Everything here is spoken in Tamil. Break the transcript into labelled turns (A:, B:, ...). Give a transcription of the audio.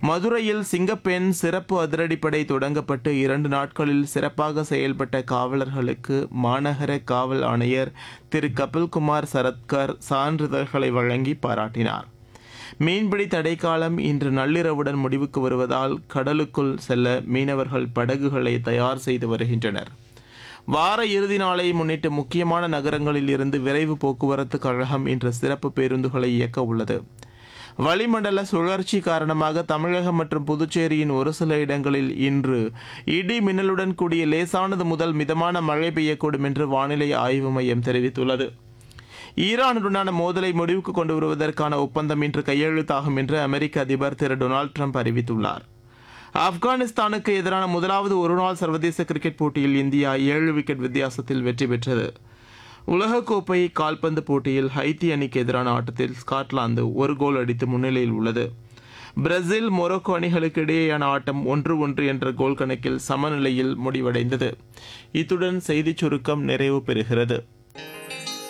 A: மதுரையில் சிங்கப்பெண் சிறப்பு அதிரடிப்படை தொடங்கப்பட்டு இரண்டு நாட்களில் சிறப்பாக செயல்பட்ட காவலர்களுக்கு மாநகர காவல் ஆணையர் திரு கபில்குமார் சரத்கர் சான்றிதழ்களை வழங்கி பாராட்டினார் மீன்பிடி தடைக்காலம் இன்று நள்ளிரவுடன் முடிவுக்கு வருவதால் கடலுக்குள் செல்ல மீனவர்கள் படகுகளை தயார் செய்து வருகின்றனர் வார இறுதி நாளை முன்னிட்டு முக்கியமான நகரங்களில் இருந்து விரைவு போக்குவரத்து கழகம் இன்று சிறப்பு பேருந்துகளை இயக்க உள்ளது வளிமண்டல சுழற்சி காரணமாக தமிழகம் மற்றும் புதுச்சேரியின் ஒரு சில இடங்களில் இன்று இடி மின்னலுடன் கூடிய லேசானது முதல் மிதமான மழை பெய்யக்கூடும் என்று வானிலை ஆய்வு மையம் தெரிவித்துள்ளது ஈரானுடனான மோதலை முடிவுக்கு கொண்டு வருவதற்கான ஒப்பந்தம் இன்று கையெழுத்தாகும் என்று அமெரிக்க அதிபர் திரு டொனால்டு ட்ரம்ப் அறிவித்துள்ளார் ஆப்கானிஸ்தானுக்கு எதிரான முதலாவது ஒருநாள் சர்வதேச கிரிக்கெட் போட்டியில் இந்தியா ஏழு விக்கெட் வித்தியாசத்தில் வெற்றி பெற்றது உலகக்கோப்பை கால்பந்து போட்டியில் ஹைத்தி அணிக்கு எதிரான ஆட்டத்தில் ஸ்காட்லாந்து ஒரு கோல் அடித்து முன்னிலையில் உள்ளது பிரேசில் மொரோக்கோ அணிகளுக்கு இடையேயான ஆட்டம் ஒன்று ஒன்று என்ற கோல் கணக்கில் சமநிலையில் முடிவடைந்தது இத்துடன் செய்திச் சுருக்கம் நிறைவு பெறுகிறது